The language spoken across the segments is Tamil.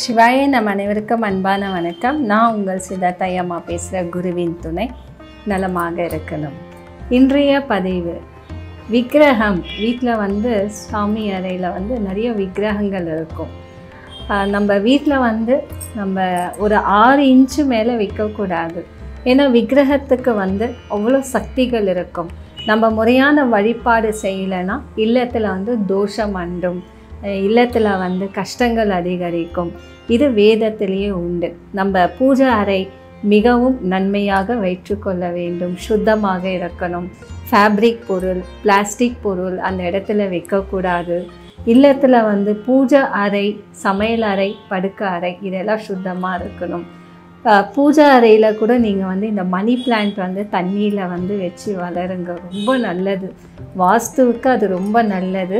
சிவாய நம் அனைவருக்கும் அன்பான வணக்கம் நான் உங்கள் சித்தார்த்த அம்மா பேசுகிற குருவின் துணை நலமாக இருக்கணும் இன்றைய பதிவு விக்கிரகம் வீட்டில் வந்து சாமி அறையில் வந்து நிறைய விக்கிரகங்கள் இருக்கும் ஆஹ் நம்ம வீட்டில் வந்து நம்ம ஒரு ஆறு இன்ச்சு மேலே வைக்கக்கூடாது ஏன்னா விக்கிரகத்துக்கு வந்து அவ்வளோ சக்திகள் இருக்கும் நம்ம முறையான வழிபாடு செய்யலைன்னா இல்லத்தில் வந்து தோஷம் அண்டும் அஹ் இல்லத்தில் வந்து கஷ்டங்கள் அதிகரிக்கும் இது வேதத்திலேயே உண்டு நம்ம பூஜை அறை மிகவும் நன்மையாக வைற்றுக்கொள்ள வேண்டும் சுத்தமாக இருக்கணும் ஃபேப்ரிக் பொருள் பிளாஸ்டிக் பொருள் அந்த இடத்துல வைக்கக்கூடாது இல்லத்தில் வந்து பூஜை அறை சமையல் அறை படுக்க அறை இதெல்லாம் சுத்தமாக இருக்கணும் அஹ் பூஜை அறையில் கூட நீங்கள் வந்து இந்த மணி பிளான்ட் வந்து தண்ணியில் வந்து வச்சு வளருங்க ரொம்ப நல்லது வாஸ்துவுக்கு அது ரொம்ப நல்லது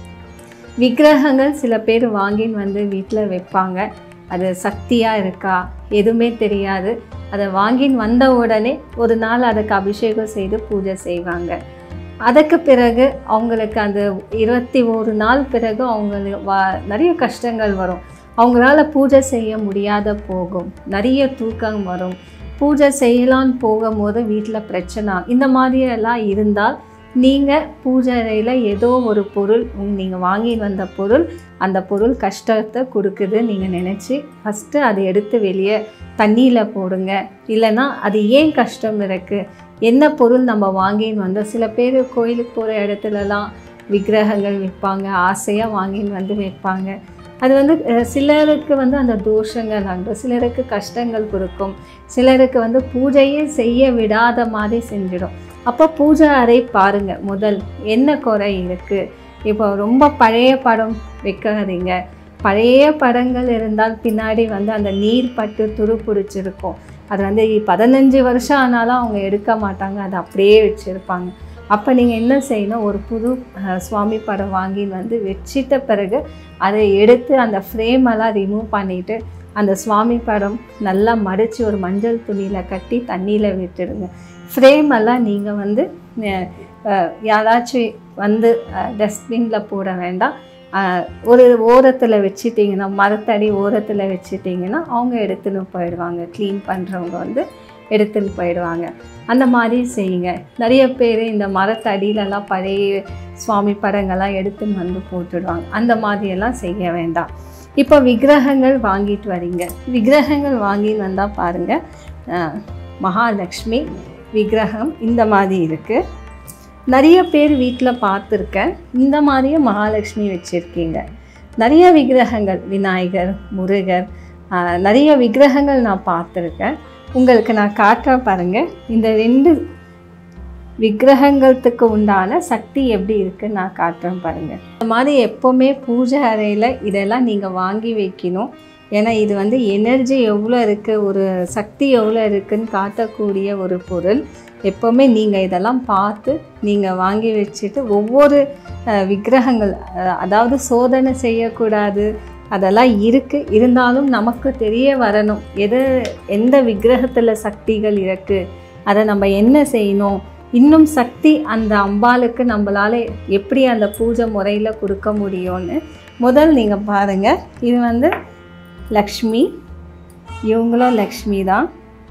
விக்கிரகங்கள் சில பேர் வாங்கின்னு வந்து வீட்டில் வைப்பாங்க அது சக்தியாக இருக்கா எதுவுமே தெரியாது அதை வாங்கின்னு வந்த உடனே ஒரு நாள் அதுக்கு அபிஷேகம் செய்து பூஜை செய்வாங்க அதுக்கு பிறகு அவங்களுக்கு அந்த இருபத்தி ஒரு நாள் பிறகு அவங்களுக்கு வா நிறைய கஷ்டங்கள் வரும் அவங்களால பூஜை செய்ய முடியாத போகும் நிறைய தூக்கம் வரும் பூஜை செய்யலான்னு போகும்போது வீட்டில் பிரச்சனை இந்த மாதிரியெல்லாம் இருந்தால் நீங்கள் பூஜை அறையில் ஏதோ ஒரு பொருள் நீங்கள் வாங்கி வந்த பொருள் அந்த பொருள் கஷ்டத்தை கொடுக்குது நீங்கள் நினச்சி ஃபஸ்ட்டு அதை எடுத்து வெளியே தண்ணியில் போடுங்க இல்லைன்னா அது ஏன் கஷ்டம் இருக்குது என்ன பொருள் நம்ம வாங்கின்னு வந்தோம் சில பேர் கோயிலுக்கு போகிற இடத்துலலாம் விக்கிரகங்கள் விற்பாங்க ஆசையாக வாங்கின்னு வந்து வைப்பாங்க அது வந்து அஹ், சிலருக்கு வந்து அந்த தோஷங்கள் அண்டும் சிலருக்கு கஷ்டங்கள் கொடுக்கும் சிலருக்கு வந்து பூஜையே செய்ய விடாத மாதிரி செஞ்சிடும் அப்போ பூஜை அறை பாருங்க முதல் என்ன குறை இருக்குது இப்போ ரொம்ப பழைய படம் வைக்காதீங்க பழைய படங்கள் இருந்தால் பின்னாடி வந்து அந்த நீர் பட்டு துரு பிடிச்சிருக்கும் அது வந்து பதினஞ்சு வருஷம் ஆனாலும் அவங்க எடுக்க மாட்டாங்க அதை அப்படியே வச்சுருப்பாங்க அப்போ நீங்கள் என்ன செய்யணும் ஒரு புது அஹ், சுவாமி படம் வாங்கி வந்து வச்சிட்ட பிறகு அதை எடுத்து அந்த ஃப்ரேமெல்லாம் ரிமூவ் பண்ணிவிட்டு அந்த சுவாமி படம் நல்லா மடித்து ஒரு மஞ்சள் துணியில் கட்டி தண்ணியில் விட்டுடுங்க ஃப்ரேம் எல்லாம் நீங்கள் வந்து அஹ், அஹ், யாராச்சும் வந்து டஸ்ட்பினில் போட வேண்டாம் அஹ், ஒரு ஓரத்தில் வச்சிட்டிங்கன்னா மரத்தடி ஓரத்தில் வச்சிட்டிங்கன்னா அவங்க எடுத்துன்னு போயிடுவாங்க க்ளீன் பண்ணுறவங்க வந்து எடுத்துன்னு போயிடுவாங்க அந்த மாதிரி செய்யுங்க நிறைய பேர் இந்த மரத்தடியிலலாம் பழைய சுவாமி படங்கள்லாம் எடுத்துன்னு வந்து போட்டுடுவாங்க அந்த மாதிரியெல்லாம் செய்ய வேண்டாம் இப்போ விக்கிரகங்கள் வாங்கிட்டு வரீங்க விக்கிரகங்கள் வாங்கின்னு வந்தால் பாருங்கள் அஹ், மகாலட்சுமி விக்கிரகம் இந்த மாதிரி இருக்குது நிறைய பேர் வீட்டில் பார்த்துருக்கேன் இந்த மாதிரியே மகாலட்சுமி வச்சுருக்கீங்க நிறைய விக்கிரகங்கள் விநாயகர் முருகர் ஆஹ், நிறைய விக்கிரகங்கள் நான் பார்த்துருக்கேன் உங்களுக்கு நான் காட்டுறேன் பாருங்கள் இந்த ரெண்டு விக்கிரகங்களுக்கு உண்டான சக்தி எப்படி இருக்குன்னு நான் காட்டுறேன் பாருங்கள் இந்த மாதிரி எப்போவுமே பூஜை அறையில் இதெல்லாம் நீங்கள் வாங்கி வைக்கணும் ஏன்னா இது வந்து எனர்ஜி எவ்வளோ இருக்குது ஒரு சக்தி எவ்வளோ இருக்குன்னு காட்டக்கூடிய ஒரு பொருள் எப்போவுமே நீங்கள் இதெல்லாம் பார்த்து நீங்கள் வாங்கி வச்சுட்டு ஒவ்வொரு அஹ், விக்கிரகங்கள் அஹ், அதாவது சோதனை செய்யக்கூடாது அதெல்லாம் இருக்குது இருந்தாலும் நமக்கு தெரிய வரணும் எது எந்த விக்கிரகத்தில் சக்திகள் இருக்குது அதை நம்ம என்ன செய்யணும் இன்னும் சக்தி அந்த அம்பாளுக்கு நம்மளால் எப்படி அந்த பூஜை முறையில் கொடுக்க முடியும்னு முதல் நீங்கள் பாருங்கள் இது வந்து லக்ஷ்மி இவங்களும் லக்ஷ்மி தான்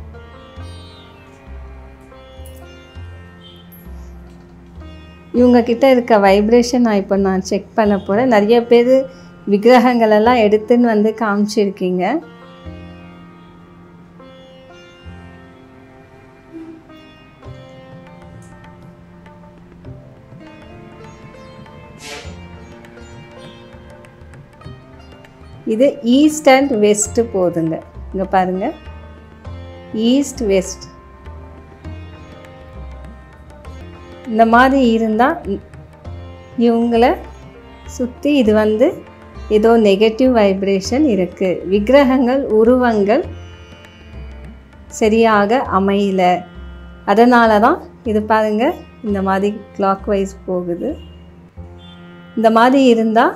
இவங்க கிட்ட இருக்க வைப்ரேஷன் நான் இப்போ நான் செக் பண்ண போகிறேன் நிறைய பேர் விக்கிரகங்கள் எல்லாம் எடுத்துன்னு வந்து காமிச்சிருக்கீங்க இது ஈஸ்ட் அண்ட் வெஸ்ட் போகுதுங்க இங்கே பாருங்க ஈஸ்ட் வெஸ்ட் இந்த மாதிரி இருந்தால் இவங்கள சுற்றி இது வந்து ஏதோ நெகட்டிவ் வைப்ரேஷன் இருக்குது விக்கிரகங்கள் உருவங்கள் சரியாக அமையல அதனால தான் இது பாருங்க இந்த மாதிரி கிளாக் வைஸ் போகுது இந்த மாதிரி இருந்தால்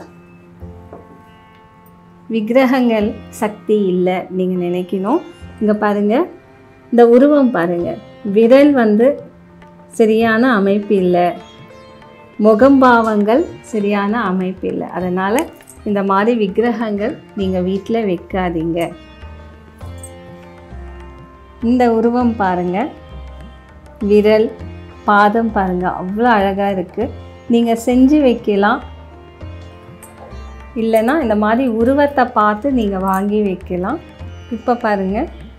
விக்கிரகங்கள் சக்தி இல்லை நீங்கள் நினைக்கணும் இங்கே பாருங்கள் இந்த உருவம் பாருங்கள் விரல் வந்து சரியான அமைப்பு இல்லை முகம்பாவங்கள் சரியான அமைப்பு இல்லை அதனால் இந்த மாதிரி விக்கிரகங்கள் நீங்கள் வீட்டில் வைக்காதீங்க இந்த உருவம் பாருங்க விரல் பாதம் பாருங்க அவ்வளோ அழகாக இருக்குது நீங்கள் செஞ்சு வைக்கலாம் இல்லைன்னா இந்த மாதிரி உருவத்தை பார்த்து நீங்கள் வாங்கி வைக்கலாம் இப்போ பாருங்க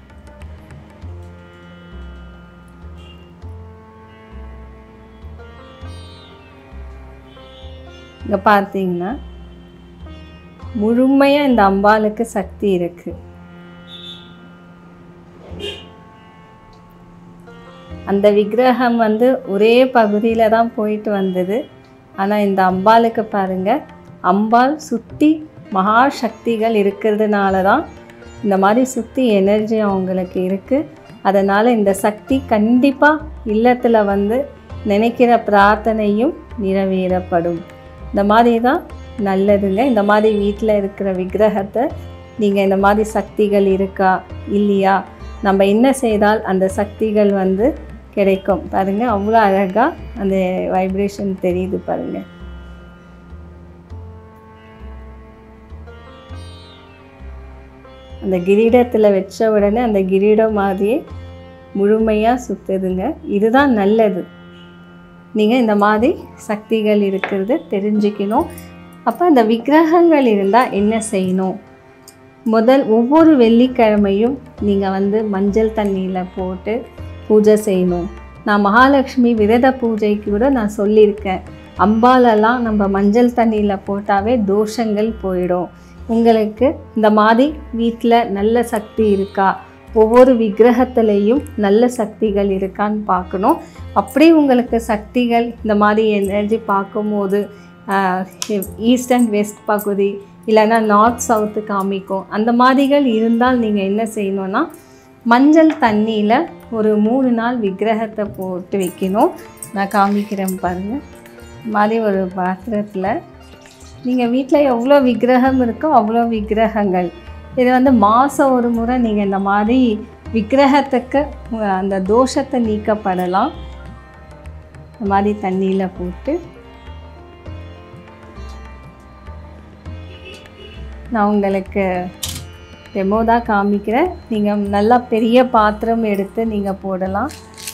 இங்கே பார்த்தீங்கன்னா முழுமையாக இந்த அம்பாளுக்கு சக்தி இருக்குது அந்த விக்கிரகம் வந்து ஒரே பகுதியில் தான் போயிட்டு வந்தது ஆனால் இந்த அம்பாளுக்கு பாருங்க அம்பாள் சுற்றி மகா சக்திகள் இருக்கிறதுனால தான் இந்த மாதிரி சுற்றி எனர்ஜி அவங்களுக்கு இருக்குது அதனால் இந்த சக்தி கண்டிப்பாக இல்லத்தில் வந்து நினைக்கிற பிரார்த்தனையும் நிறைவேறப்படும் இந்த மாதிரி தான் நல்லதுங்க இந்த மாதிரி வீட்டில் இருக்கிற விக்கிரகத்தை நீங்கள் இந்த மாதிரி சக்திகள் இருக்கா இல்லையா நம்ம என்ன செய்தால் அந்த சக்திகள் வந்து கிடைக்கும் பாருங்கள் அவ்வளோ அழகாக அந்த வைப்ரேஷன் தெரியுது பாருங்கள் அந்த கிரீடத்தில் வச்ச உடனே அந்த கிரீடம் மாதிரியே முழுமையாக சுற்றுதுங்க இதுதான் நல்லது நீங்கள் இந்த மாதிரி சக்திகள் இருக்கிறது தெரிஞ்சுக்கணும் அப்போ அந்த விக்கிரகங்கள் இருந்தால் என்ன செய்யணும் முதல் ஒவ்வொரு வெள்ளிக்கிழமையும் நீங்கள் வந்து மஞ்சள் தண்ணியில் போட்டு பூஜை செய்யணும் நான் மகாலட்சுமி விரத பூஜைக்கு கூட நான் சொல்லியிருக்கேன் அம்பாலெல்லாம் நம்ம மஞ்சள் தண்ணியில் போட்டாவே தோஷங்கள் போயிடும் உங்களுக்கு இந்த மாதிரி வீட்டில் நல்ல சக்தி இருக்கா ஒவ்வொரு விக்கிரகத்துலேயும் நல்ல சக்திகள் இருக்கான்னு பார்க்கணும் அப்படி உங்களுக்கு சக்திகள் இந்த மாதிரி எனர்ஜி பார்க்கும்போது ஈஸ்ட் அண்ட் வெஸ்ட் பகுதி இல்லைன்னா நார்த் சவுத்து காமிக்கும் அந்த மாதிரிகள் இருந்தால் நீங்கள் என்ன செய்யணும்னா மஞ்சள் தண்ணியில் ஒரு மூணு நாள் விக்கிரகத்தை போட்டு வைக்கணும் நான் காமிக்கிறேன் பாருங்கள் இந்த மாதிரி ஒரு பாத்திரத்தில் நீங்கள் வீட்டில் எவ்வளோ விக்கிரகம் இருக்கோ அவ்வளோ விக்கிரகங்கள் இது வந்து மாதம் ஒரு முறை நீங்கள் இந்த மாதிரி விக்கிரகத்துக்கு உங்க- அந்த தோஷத்தை நீக்கப்படலாம் இந்த மாதிரி தண்ணியில் போட்டு நான் உங்களுக்கு டெமோ தான் காமிக்கிறேன் நீங்கள் நல்லா பெரிய பாத்திரம் எடுத்து நீங்கள் போடலாம்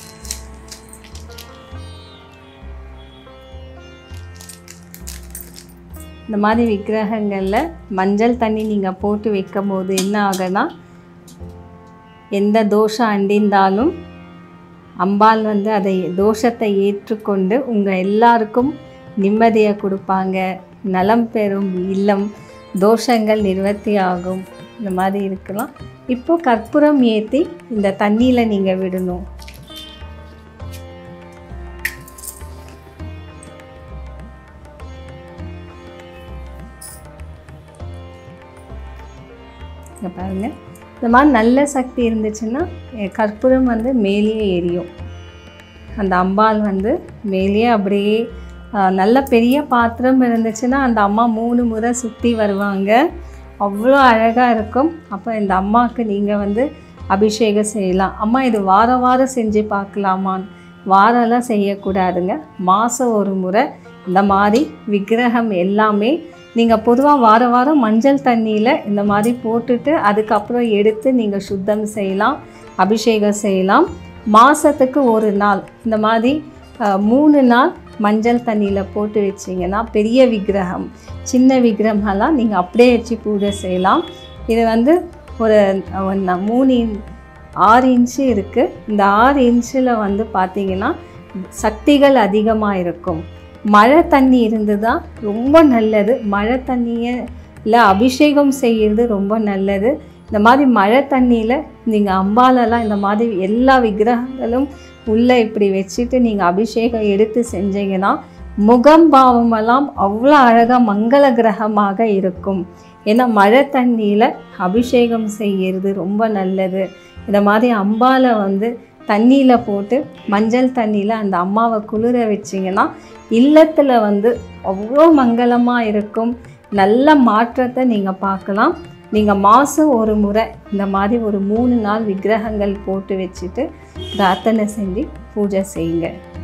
இந்த மாதிரி விக்கிரகங்களில் மஞ்சள் தண்ணி நீங்கள் போட்டு வைக்கும் போது என்ன ஆகுனா எந்த தோஷம் அண்டிந்தாலும் அம்பாள் வந்து அதை தோஷத்தை ஏற்றுக்கொண்டு உங்கள் எல்லாருக்கும் நிம்மதியை கொடுப்பாங்க நலம் பெறும் இல்லம் தோஷங்கள் நிவர்த்தி ஆகும் இந்த மாதிரி இருக்கலாம் இப்போ கற்பூரம் ஏற்றி இந்த தண்ணியில் நீங்கள் விடணும் இங்கே பாருங்கள் இந்த மாதிரி நல்ல சக்தி இருந்துச்சுன்னா எ- கற்பூரம் வந்து மேலேயே எரியும் அந்த அம்பாள் வந்து மேலேயே அப்படியே ஆ, நல்ல பெரிய பாத்திரம் இருந்துச்சுன்னா அந்த அம்மா மூணு முறை சுற்றி வருவாங்க அவ்வளோ அழகாக இருக்கும் அப்போ இந்த அம்மாவுக்கு நீங்கள் வந்து அபிஷேகம் செய்யலாம் அம்மா இது வாரம் வாரம் செஞ்சு பார்க்கலாமான்னு வாரம்லாம் செய்யக்கூடாதுங்க மாதம் ஒரு முறை இந்த மாதிரி விக்கிரகம் எல்லாமே நீங்கள் பொதுவாக வார வாரம் மஞ்சள் தண்ணியில் இந்த மாதிரி போட்டுட்டு அதுக்கப்புறம் எடுத்து நீங்கள் சுத்தம் செய்யலாம் அபிஷேகம் செய்யலாம் மாதத்துக்கு ஒரு நாள் இந்த மாதிரி அஹ், மூணு நாள் மஞ்சள் தண்ணியில் போட்டு வச்சிங்கன்னா பெரிய விக்கிரகம் சின்ன விக்கிரகம்லாம் நீங்கள் அப்படியே வச்சு பூஜை செய்யலாம் இது வந்து ஒரு ஒன்று மூணு இன்- ஆறு இன்ச்சு இருக்குது இந்த ஆறு இன்ச்சில் வந்து பார்த்தீங்கன்னா சக்திகள் அதிகமாக இருக்கும் மழை தண்ணி இருந்ததா ரொம்ப நல்லது மழை தண்ணியை இல்லை அபிஷேகம் செய்கிறது ரொம்ப நல்லது இந்த மாதிரி மழை தண்ணியில் நீங்கள் அம்பாலெல்லாம் இந்த மாதிரி எல்லா விக்கிரகங்களும் உள்ளே இப்படி வச்சுட்டு நீங்கள் அபிஷேகம் எடுத்து செஞ்சீங்கன்னா முகம் பாவமெல்லாம் அவ்வளோ அழகாக மங்கள கிரகமாக இருக்கும் ஏன்னா மழை தண்ணியில் அபிஷேகம் செய்கிறது ரொம்ப நல்லது இந்த மாதிரி அம்பாலை வந்து தண்ணியில் போட்டு மஞ்சள் தண்ணியில் அந்த அம்மாவை குளிர வச்சிங்கன்னா இல்லத்தில் வந்து அவ்வளோ மங்களமாக இருக்கும் நல்ல மாற்றத்தை நீங்கள் பார்க்கலாம் நீங்கள் மாதம் ஒரு முறை இந்த மாதிரி ஒரு மூணு நாள் விக்கிரகங்கள் போட்டு வச்சுட்டு பிரார்த்தனை செஞ்சு பூஜை செய்யுங்க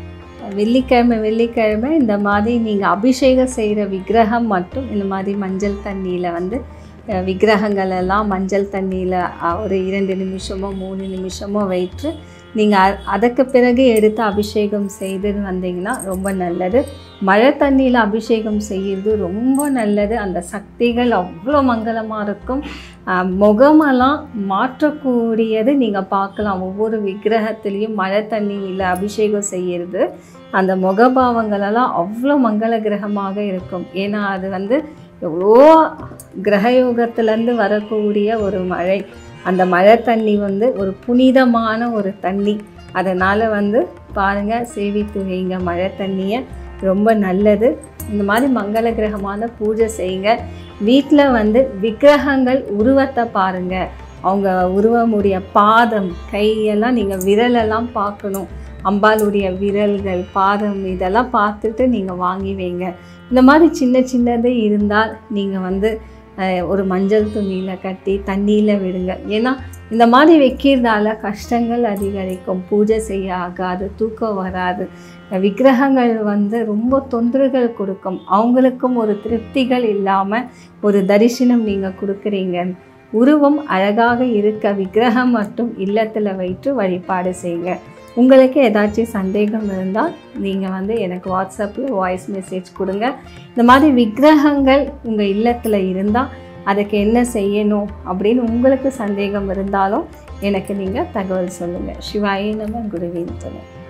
வெள்ளிக்கிழமை வெள்ளிக்கிழமை இந்த மாதிரி நீங்கள் அபிஷேகம் செய்கிற விக்கிரகம் மட்டும் இந்த மாதிரி மஞ்சள் தண்ணியில் வந்து அஹ், விக்கிரகங்கள் எல்லாம் மஞ்சள் தண்ணியில் ஒரு இரண்டு நிமிஷமோ மூணு நிமிஷமோ வைத்து நீங்கள் அதுக்கு பிறகு எடுத்து அபிஷேகம் செய்து வந்தீங்கன்னா ரொம்ப நல்லது மழை தண்ணியில் அபிஷேகம் செய்கிறது ரொம்ப நல்லது அந்த சக்திகள் அவ்வளோ மங்களமாக இருக்கும் ஆஹ் முகமெல்லாம் மாற்றக்கூடியது நீங்கள் பார்க்கலாம் ஒவ்வொரு விக்கிரகத்துலேயும் மழை தண்ணியில் அபிஷேகம் செய்கிறது அந்த முகபாவங்களெல்லாம் அவ்வளோ மங்கள கிரகமாக இருக்கும் ஏன்னா அது வந்து எவ்வளோ கிரகயோகத்துலேருந்து வரக்கூடிய ஒரு மழை அந்த மழை தண்ணி வந்து ஒரு புனிதமான ஒரு தண்ணி அதனால் வந்து பாருங்கள் சேவித்து வைங்க மழை தண்ணியை ரொம்ப நல்லது இந்த மாதிரி மங்கள கிரகமான பூஜை செய்யுங்க வீட்டில் வந்து விக்கிரகங்கள் உருவத்தை பாருங்கள் அவங்க உருவமுடைய பாதம் கையெல்லாம் நீங்கள் விரலெல்லாம் பார்க்கணும் அம்பாளுடைய விரல்கள் பாதம் இதெல்லாம் பார்த்துட்டு நீங்கள் வாங்கி வைங்க இந்த மாதிரி சின்ன சின்னது இருந்தால் நீங்கள் வந்து அஹ், ஒரு மஞ்சள் துணியில் கட்டி தண்ணியில் விடுங்க ஏன்னா இந்த மாதிரி வைக்கிறதால கஷ்டங்கள் அதிகரிக்கும் பூஜை செய்ய ஆகாது தூக்கம் வராது விக்கிரகங்கள் வந்து ரொம்ப தொந்தரவுகள் கொடுக்கும் அவங்களுக்கும் ஒரு திருப்திகள் இல்லாமல் ஒரு தரிசனம் நீங்கள் கொடுக்குறீங்க உருவம் அழகாக இருக்க விக்கிரகம் மட்டும் இல்லத்தில் வைத்து வழிபாடு செய்யுங்க உங்களுக்கு ஏதாச்சும் சந்தேகம் இருந்தால் நீங்கள் வந்து எனக்கு வாட்ஸ்அப்பில் வாய்ஸ் மெசேஜ் கொடுங்க இந்த மாதிரி விக்கிரகங்கள் உங்கள் இல்லத்தில் இருந்தால் அதுக்கு என்ன செய்யணும் அப்படின்னு உங்களுக்கு சந்தேகம் இருந்தாலும் எனக்கு நீங்கள் தகவல் சொல்லுங்கள் சிவாயே நம்ம குருவின் துணை